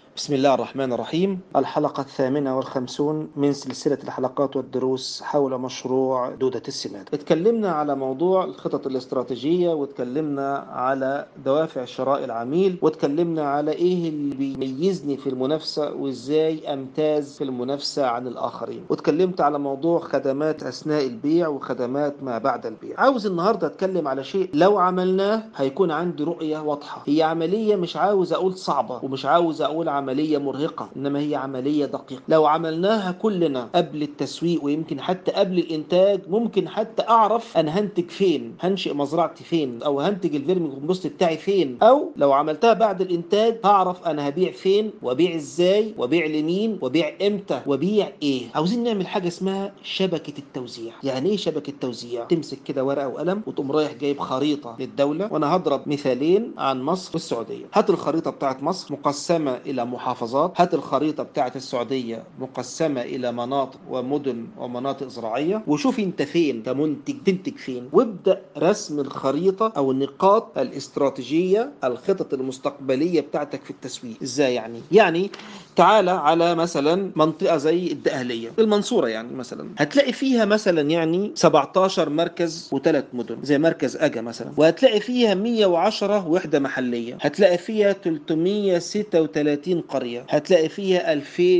بسم الله الرحمن الرحيم الحلقة الثامنة والخمسون من سلسلة الحلقات والدروس حول مشروع دودة السماد اتكلمنا على موضوع الخطط الاستراتيجية واتكلمنا على دوافع شراء العميل واتكلمنا على ايه اللي بيميزني في المنافسة وازاي امتاز في المنافسة عن الاخرين واتكلمت على موضوع خدمات اثناء البيع وخدمات ما بعد البيع عاوز النهاردة اتكلم على شيء لو عملناه هيكون عندي رؤية واضحة هي عملية مش عاوز اقول صعبة ومش عاوز اقول عملية مرهقة إنما هي عملية دقيقة لو عملناها كلنا قبل التسويق ويمكن حتى قبل الإنتاج ممكن حتى أعرف أنا هنتج فين هنشئ مزرعتي فين أو هنتج الفيرمي كومبوست بتاعي فين أو لو عملتها بعد الإنتاج هعرف أنا هبيع فين وبيع إزاي وبيع لمين وبيع إمتى وبيع إيه عاوزين نعمل حاجة اسمها شبكة التوزيع يعني إيه شبكة توزيع تمسك كده ورقة وقلم وتقوم رايح جايب خريطة للدولة وأنا هضرب مثالين عن مصر والسعودية هات الخريطة بتاعت مصر مقسمة إلى محافظات هات الخريطة بتاعت السعودية مقسمة إلى مناطق ومدن ومناطق زراعية وشوف أنت فين كمنتج تنتج فين وابدأ رسم الخريطة أو النقاط الاستراتيجية الخطط المستقبلية بتاعتك في التسويق إزاي يعني يعني تعالى على مثلا منطقة زي الدقهلية المنصورة يعني مثلا هتلاقي فيها مثلا يعني 17 مركز وثلاث مدن زي مركز أجا مثلا وهتلاقي فيها 110 وحدة محلية هتلاقي فيها 336 قرية هتلاقي فيها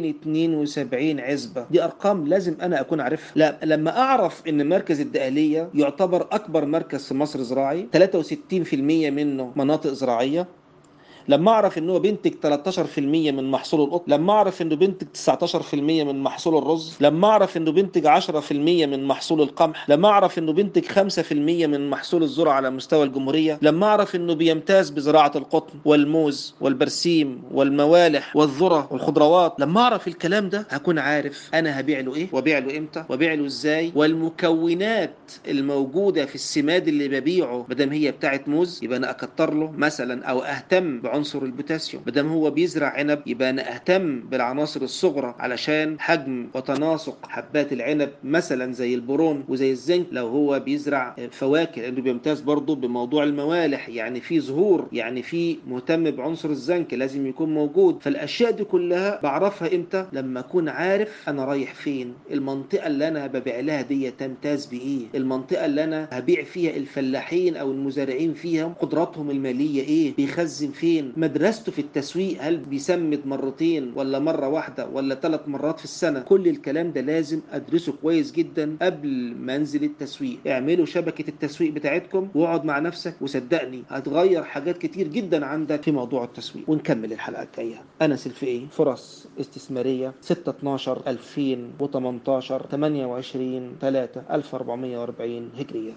2072 عزبة دي أرقام لازم أنا أكون عارفها لا لما أعرف إن مركز الدقهلية يعتبر أكبر مركز في مصر زراعي 63% منه مناطق زراعية لما اعرف ان هو بينتج 13% من محصول القطن لما اعرف انه بينتج 19% من محصول الرز لما اعرف انه بينتج 10% من محصول القمح لما اعرف انه بينتج 5% من محصول الذره على مستوى الجمهوريه لما اعرف انه بيمتاز بزراعه القطن والموز والبرسيم والموالح والذره والخضروات لما اعرف الكلام ده هكون عارف انا هبيع له ايه وبيع له امتى وبيع له ازاي والمكونات الموجوده في السماد اللي ببيعه بدل هي بتاعت موز يبقى انا اكتر له مثلا او اهتم عنصر البوتاسيوم مادام هو بيزرع عنب يبقى انا اهتم بالعناصر الصغرى علشان حجم وتناسق حبات العنب مثلا زي البرون وزي الزنك لو هو بيزرع فواكه لانه بيمتاز برضه بموضوع الموالح يعني في زهور يعني في مهتم بعنصر الزنك لازم يكون موجود فالاشياء دي كلها بعرفها امتى لما اكون عارف انا رايح فين المنطقه اللي انا ببيع لها دي تمتاز بايه المنطقه اللي انا هبيع فيها الفلاحين او المزارعين فيها قدراتهم الماليه ايه بيخزن فين مدرسته في التسويق هل بيسمد مرتين ولا مرة واحدة ولا ثلاث مرات في السنة كل الكلام ده لازم أدرسه كويس جدا قبل ما أنزل التسويق اعملوا شبكة التسويق بتاعتكم واقعد مع نفسك وصدقني هتغير حاجات كتير جدا عندك في موضوع التسويق ونكمل الحلقة الجاية أنا سلفي فرص استثمارية 6 12 2018 28 3 1440 هجرية